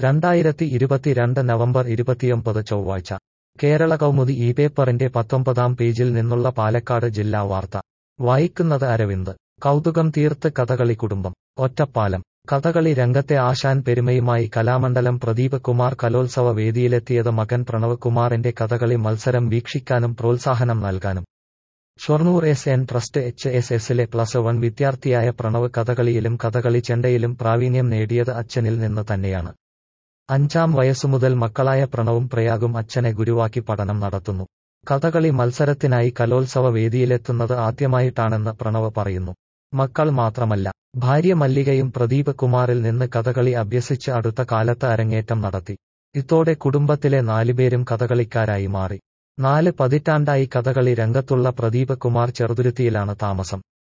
രണ്ടായിരത്തി ഇരുപത്തിരണ്ട് നവംബർ ഇരുപത്തിയൊമ്പത് ചൊവ്വാഴ്ച കേരള കൗമുദി ഈ പേപ്പറിന്റെ പത്തൊമ്പതാം പേജിൽ നിന്നുള്ള പാലക്കാട് ജില്ലാ വാർത്ത വായിക്കുന്നത് അരവിന്ദ് കൗതുകം തീർത്ത് കഥകളി കുടുംബം ഒറ്റപ്പാലം കഥകളി രംഗത്തെ ആശാൻ പെരുമയുമായി കലാമണ്ഡലം പ്രദീപ് കുമാർ കലോത്സവ വേദിയിലെത്തിയത് മകൻ പ്രണവ് കുമാറിന്റെ കഥകളി മത്സരം വീക്ഷിക്കാനും പ്രോത്സാഹനം നൽകാനും Shoranur S N trust H S എസിലെ പ്ലസ് വൺ വിദ്യാർത്ഥിയായ പ്രണവ് കഥകളിയിലും കഥകളി ചെണ്ടയിലും പ്രാവീണ്യം നേടിയത് അച്ഛനിൽ നിന്ന് തന്നെയാണ് അഞ്ചാം വയസ്സുമുതൽ മക്കളായ പ്രണവും പ്രയാഗും അച്ഛനെ ഗുരുവാക്കി പഠനം നടത്തുന്നു കഥകളി മത്സരത്തിനായി കലോത്സവ വേദിയിലെത്തുന്നത് ആദ്യമായിട്ടാണെന്ന് പ്രണവ് പറയുന്നു മക്കൾ മാത്രമല്ല ഭാര്യ മല്ലികയും പ്രദീപ് കുമാറിൽ നിന്ന് കഥകളി അഭ്യസിച്ച് അടുത്ത കാലത്ത് അരങ്ങേറ്റം നടത്തി ഇതോടെ കുടുംബത്തിലെ നാലുപേരും കഥകളിക്കാരായി മാറി നാല് പതിറ്റാണ്ടായി കഥകളി രംഗത്തുള്ള പ്രദീപ് കുമാർ ചെറുതുരുത്തിയിലാണ് താമസം